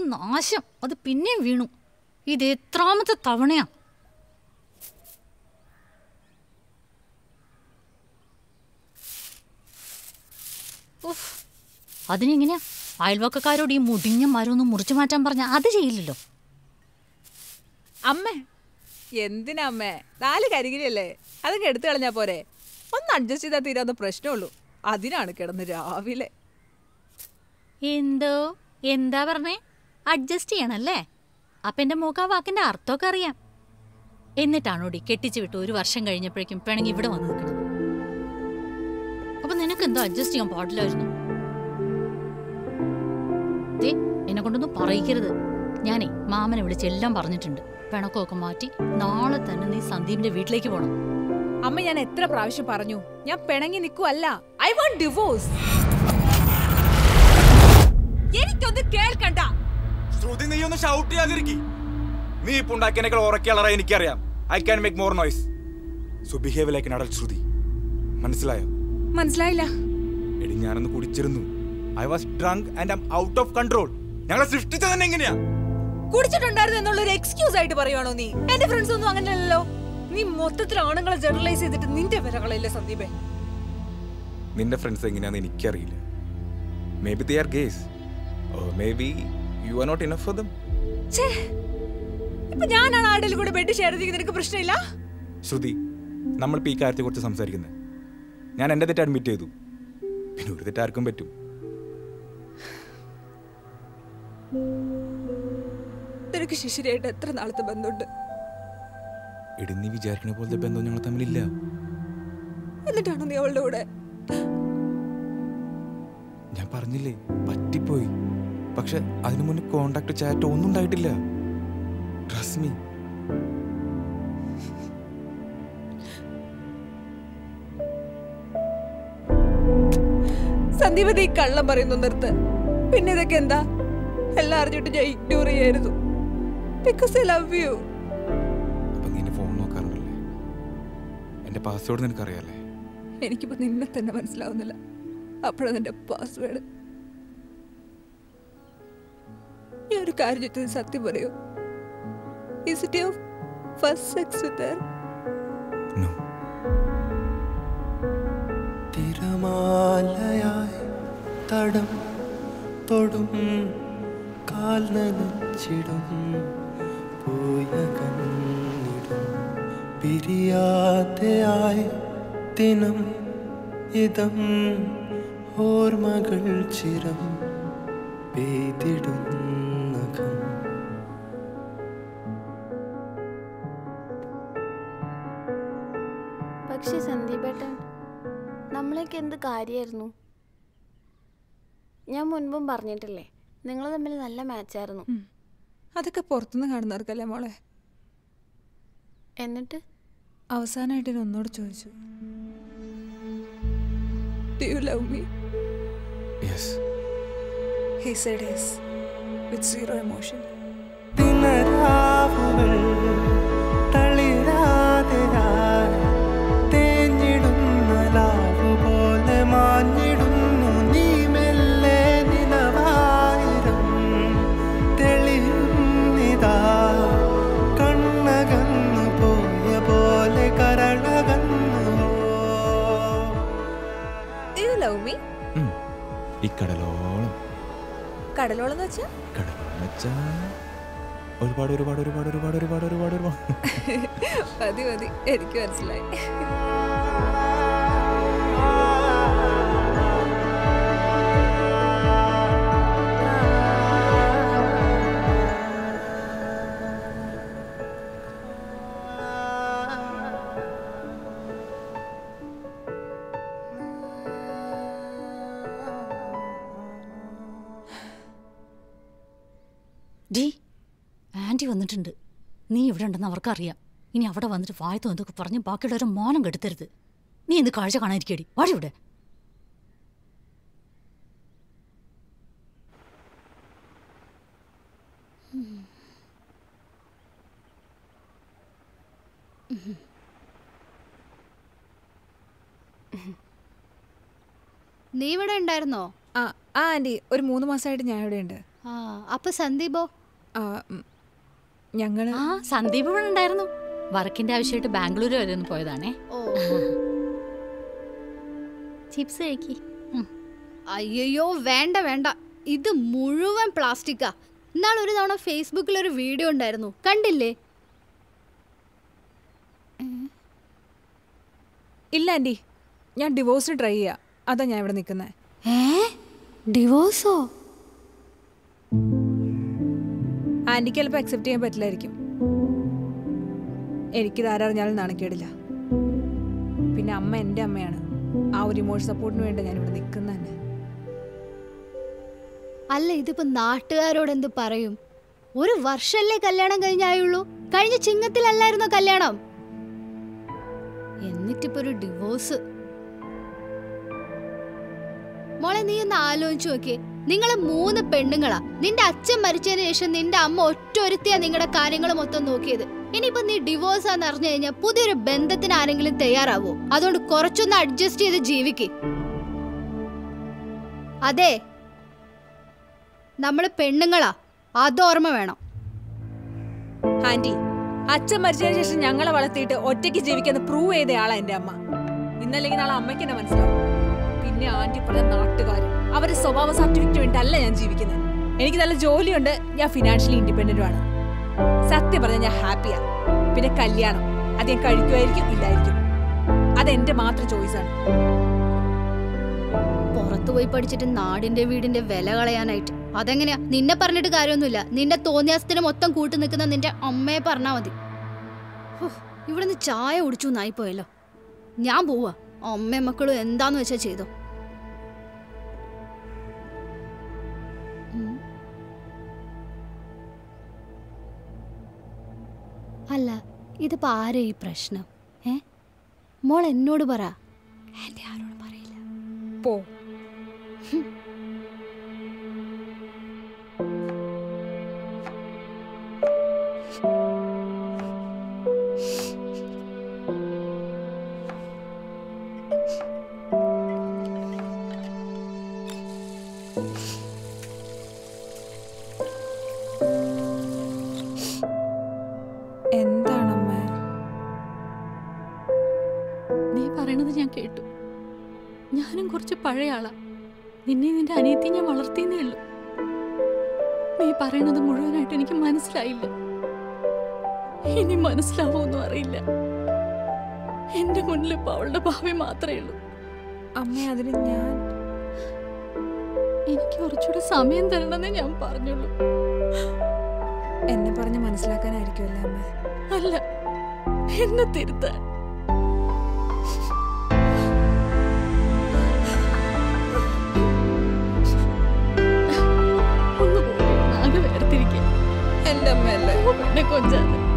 നാശം അത് പിന്നെയും വീണു ഇത് എത്രാമത്തെ തവണയാ ഉഫ്. അതിനെങ്ങനെയാ അയൽവക്കക്കാരോട് ഈ മുടിഞ്ഞ മരമൊന്നും മുറിച്ചു മാറ്റാൻ പറഞ്ഞ അത് ചെയ്യില്ലല്ലോ അമ്മേ എന്തിനാ അമ്മേ നാല് കരികിലല്ലേ അതൊക്കെ എടുത്തു കളഞ്ഞാ പോരെ ഒന്ന് അഡ്ജസ്റ്റ് ചെയ്താൽ തീരാവുന്ന പ്രശ്നമുള്ളൂ അതിനാണ് കിടന്ന് രാവിലെ എന്തോ എന്താ പറഞ്ഞേ അഡ്ജസ്റ്റ് ചെയ്യണല്ലേ അപ്പൊ എന്റെ മൂക്കാ വാക്കിന്റെ അർത്ഥമൊക്കെ അറിയാം എന്നിട്ടാണോടി കെട്ടിച്ചു വിട്ട് ഒരു വർഷം കഴിഞ്ഞപ്പോഴേക്കും പിണങ്ങി ഇവിടെ വന്ന് നിൽക്കണം അപ്പൊ നിനക്ക് എന്തോ അഡ്ജസ്റ്റ് ചെയ്യാൻ പാടില്ലായിരുന്നു ദേ, എന്നെ കൊണ്ടൊന്നും പറയിക്കരുത് ഞാനേ മാമനെ വിളിച്ച് എല്ലാം പറഞ്ഞിട്ടുണ്ട് പിണക്കമൊക്കെ മാറ്റി നാളെ തന്നെ നീ സന്ദീപിന്റെ വീട്ടിലേക്ക് പോണം അമ്മ ഞാൻ എത്ര പ്രാവശ്യം പറഞ്ഞു ഞാൻ പിണങ്ങി നിൽക്കുവല്ല ഐ വാണ്ട് ഡിവോഴ്സ് എനിക്കൊന്ന് കേൾക്കണ്ട ശ്രുതി നീ ഒന്ന് ഷൗട്ട് ചെയ്യാതിരിക്കി നീ ഇപ്പൊ ഉണ്ടാക്കിയതിനേക്കാൾ ഉറക്കിയാളറ എനിക്കറിയാം I can make more noise so behave like adult Shruthi മനസ്സിലായോ മനസ്സിലായില്ല എടി ഞാനൊന്ന് കുടിച്ചിരുന്നു I was drunk and I'm out of control ഞങ്ങളെ സൃഷ്ടിച്ചത് തന്നെ എങ്ങനെയാ കുടിച്ചിട്ടുണ്ടായിരുന്നു എന്നുള്ള ഒരു എക്സ്ക്യൂസ് ആയിട്ട് പറയുവാണോ നീ എന്റെ ഫ്രണ്ട്സ് ഒന്നും അങ്ങനെയല്ലല്ലോ നീ മൊത്തത്തിൽ ആണുങ്ങളെ ജനറലൈസ് ചെയ്തിട്ട് നിന്റെ വിലകളില്ലേ സന്ദീപേ നിന്റെ ഫ്രണ്ട്സ് എങ്ങനെയാന്ന് എനിക്കറിയില്ല maybe they are gays maybe you are not enough for them ഛേ ഇപ്പൊ ഞാനാണ് ആരുടെ കൂടെ ബെഡ് ഷെയർ ചെയ്ത് നിനക്ക് പ്രശ്നമില്ല ശ്രുതി നമ്മളിപ്പോൾ ഈ കാര്യത്തെ കുറിച്ച് സംസാരിക്കുന്നത് ഞാൻ എൻ്റെ തെറ്റ് അഡ്മിറ്റ് ചെയ്തു പിന്നെ ഒരു തെറ്റ് ആർക്കും പറ്റും നിനക്ക് ശിശിരായിട്ട് എത്ര നാളത്തെ ബന്ധമുണ്ട് എടി നീ വിചാരിക്കുന്ന പോലത്തെ ബന്ധം ഞങ്ങൾ തമ്മിലില്ല എന്നിട്ടാണോ നീ അവളുടെ കൂടെ ഞാൻ പറഞ്ഞില്ലേ പറ്റിപ്പോയി പക്ഷെ അതിനു മുന്നേ കോണ്ടാക്ട് ചാറ്റ് ഒന്നും ഉണ്ടായിട്ടില്ല ട്രസ്റ്റ് മീ സന്ദീപ് നീ കള്ളം പറയുന്നു നിർത്ത് പിന്നെ ഇതൊക്കെ എന്താ എല്ലാം അറിഞ്ഞിട്ട് ഞാൻ ഇഗ്നോർ ചെയ്യായിരുന്നു ബിക്കോസ് ഐ ലവ് യു അപ്പൊ നീ എന്റെ ഫോൺ നോക്കാറുണ്ടല്ലേ എന്റെ പാസ്വേഡ് നിനക്കറിയാലേ എനിക്കിപ്പോ നിന്നെ തന്നെ മനസ്സിലാവുന്നില്ല അപ്പോഴാണ് നിന്റെ പാസ്വേഡ് ഞാൻ ഒരു കാര്യം ചോദിച്ചത് സത്യം പറയൂ is it your first sex with no തിരമാലയായി തടം തൊടും കാൽ നനച്ചിടും പോയ കണ്ണിടും പിരിയാതെയായി ദിനം ഇതം ഓർമ്മകൾ ചിരം പെയ്തിടുന്നകം പക്ഷെ സന്ദീപേട്ടൻ നമ്മളൊക്കെ എന്ത് കാര്യമായിരുന്നു ഞാൻ മുൻപും പറഞ്ഞിട്ടില്ലേ നിങ്ങൾ തമ്മിൽ നല്ല മാച്ചായിരുന്നു അതൊക്കെ പുറത്തുനിന്ന് കാണുന്നവർക്കല്ലേ മോളെ എന്നിട്ട് അവസാനമായിട്ട് ഞാൻ ഒന്നോട് ചോദിച്ചു do you love me yes he said yes with zero emotion ദിനരാവുകൾ തളിരാതെയായി തേഞ്ഞിടുന്ന ലാവു പോലെ മാഞ്ഞിടുന്നു നീ മെല്ലെ നിലവായിരം തെളിയുന്നിതാ കണ്ണകന്നു പോയ പോലെ കരളകന്നു യു ലവ് മീ ഈ കടലോളം കടലോളം എന്ന് വെച്ചാൽ കടലോളം വെച്ചാ ഒരുപാട് ഒരുപാട് ഒരുപാട് ഒരുപാട് ഒരുപാട് ഒരുപാട് ഒരുപാട് മതി മതി എനിക്ക് മനസ്സിലായി ഡി ആൻറ്റി വന്നിട്ടുണ്ട് നീ ഇവിടെ ഉണ്ടെന്ന് അവർക്കറിയാം ഇനി അവിടെ വന്നിട്ട് വായത്തോ എന്തൊക്കെ പറഞ്ഞ് ബാക്കിയുള്ളവരെ മോനം കെടുത്തരുത് നീ എന്ത് കാഴ്ച കാണാതിരിക്കടി വാടി ഇവിടെ നീ ഇവിടെ ഉണ്ടായിരുന്നോ ആ ആ ആൻറ്റി ഒരു മൂന്ന് മാസമായിട്ട് ഞാൻ ഇവിടെ ഉണ്ട് ആ അപ്പൊ സന്ദീപോ ആ, ഉം, ഞങ്ങള് ആ സന്ദീപ് ഇവിടെ ഉണ്ടായിരുന്നു വർക്കിന്റെ ആവശ്യമായിട്ട് ബാംഗ്ലൂർ വരെ ഒന്ന് പോയതാണേ ഓ ചിപ്സ് കഴിക്കി അയ്യോ വേണ്ട വേണ്ട ഇത് മുഴുവൻ പ്ലാസ്റ്റിക്കാ ഇന്നാൾ ഒരു തവണ ഫേസ്ബുക്കിൽ ഒരു വീഡിയോ ഉണ്ടായിരുന്നു കണ്ടില്ലേ ഇല്ല ആൻറ്റി ഞാൻ ഡിവോഴ്സിന് ട്രൈ ചെയ്യാ അതാ ഞാൻ ഇവിടെ നിൽക്കുന്നത് ഏ ഡിവോഴ്സോ ആൻറ്റിക്ക് ചിലപ്പോൾ അക്സെപ്റ്റ് ചെയ്യാൻ പറ്റില്ലായിരിക്കും എനിക്കിത് ആരറിഞ്ഞാലും നാണക്കേടില്ല പിന്നെ അമ്മ എൻ്റെ അമ്മയാണ് ആ ഒരു ഇമോഷൻ സപ്പോർട്ടിന് വേണ്ടി ഞാൻ ഇവിടെ നിൽക്കുന്നത് തന്നെ അല്ല ഇതിപ്പോ നാട്ടുകാരോട് എന്ത് പറയും ഒരു വർഷല്ലേ കല്യാണം കഴിഞ്ഞായുള്ളൂ കഴിഞ്ഞ ചിങ്ങത്തിലല്ലായിരുന്നോ കല്യാണം എന്നിട്ടിപ്പോ ഒരു ഡിവോഴ്സ് മോളെ നീ ഒന്ന് ആലോചിച്ചു നോക്കിയേ നിങ്ങള് മൂന്ന് പെണ്ണുങ്ങളാ നിന്റെ അച്ഛൻ മരിച്ചതിന് ശേഷം നിന്റെ അമ്മ ഒറ്റ ഒരുത്തിയാ നിങ്ങളുടെ കാര്യങ്ങൾ മൊത്തം നോക്കിയത് ഇനിയിപ്പോ നീ ഡിവോഴ്സ് ആന്ന് അറിഞ്ഞു കഴിഞ്ഞാൽ പുതിയൊരു ബന്ധത്തിന് ആരെങ്കിലും തയ്യാറാവോ അതുകൊണ്ട് കുറച്ചൊന്ന് അഡ്ജസ്റ്റ് ചെയ്ത് ജീവിക്ക് അതെ നമ്മള് പെണ്ണുങ്ങളാ അത് ഓർമ്മ വേണം ആൻറ്റി അച്ഛൻ മരിച്ചതിന് ശേഷം ഞങ്ങളെ വളർത്തിയിട്ട് ഒറ്റയ്ക്ക് ജീവിക്കുന്ന പ്രൂവ് ചെയ്ത ആളാ എൻ്റെ അമ്മ ഇന്നല്ലെങ്കിൽ നാളെ അമ്മയ്ക്ക് എന്നെ മനസ്സിലാവും പിന്നെ ആൻറ്റി പറഞ്ഞ നാട്ടുകാർ അവരുടെ സ്വഭാവ സർട്ടിഫിക്കറ്റ് വേണ്ടിയല്ല ഞാൻ ജീവിക്കുന്നത് എനിക്ക് നല്ല ജോലിയുണ്ട് ഞാൻ ഫിനാൻഷ്യലി ഇൻഡിപെൻഡന്റും ആണ് സത്യം പറഞ്ഞാൽ ഞാൻ ഹാപ്പിയാ പിന്നെ കല്യാണം അത് ഞാൻ കഴിക്കുമായിരിക്കും ഇല്ലായിരിക്കും അത് എൻ്റെ മാത്രം ചോയ്സാണ് പുറത്തു പോയി പഠിച്ചിട്ട് നാടിന്റെ വീടിന്റെ വില കളയാനായിട്ട് അതെങ്ങനെയാ നിന്നെ പറഞ്ഞിട്ട് കാര്യമൊന്നുമില്ല നിന്റെ തോന്നിയാസത്തിന് മൊത്തം കൂട്ടു നിൽക്കുന്ന നിന്റെ അമ്മയെ പറഞ്ഞാ മതി ഹോ, ഇവിടുന്ന് ചായ കുടിച്ചു നായിപ്പോയല്ലോ ഞാൻ പോവാ അമ്മയും മക്കളും എന്താന്ന് വെച്ചാ ചെയ്തോ ഉം. അല്ല ഇതിപ്പോ ആരെ ഈ പ്രശ്നം ഏ മോൾ എന്നോട് പറ എന്റെ ആരോട് പറയില്ല പോ എന്താണമ്മ നീ പറയണത് ഞാൻ കേട്ടു ഞാനും കുറച്ച് പഴയ ആളാ നിന്നെ നിന്റെ അനിയത്തി ഞാൻ വളർത്തിയെന്നേ ഉള്ളൂ നീ പറയണത് മുഴുവനായിട്ട് എനിക്ക് മനസ്സിലായില്ല ഇനി മനസ്സിലാവോന്നും അറിയില്ല എന്റെ മുന്നിൽ ഇപ്പൊ അവളുടെ ഭാവി മാത്രമേ ഉള്ളൂ അമ്മ അതിന് ഞാൻ എനിക്ക് കുറച്ചുകൂടെ സമയം തരണമെന്നേ ഞാൻ പറഞ്ഞുള്ളൂ എന്നെ പറഞ്ഞ് മനസ്സിലാക്കാനായിരിക്കുമല്ലേ അമ്മ അല്ല എന്നെ തിരുത്താൻ ഒന്ന് പോയി ആകെ വേർതിരിക്കാൻ എൻ്റെ അമ്മയല്ലേ എന്നെ കൊഞ്ചാതെ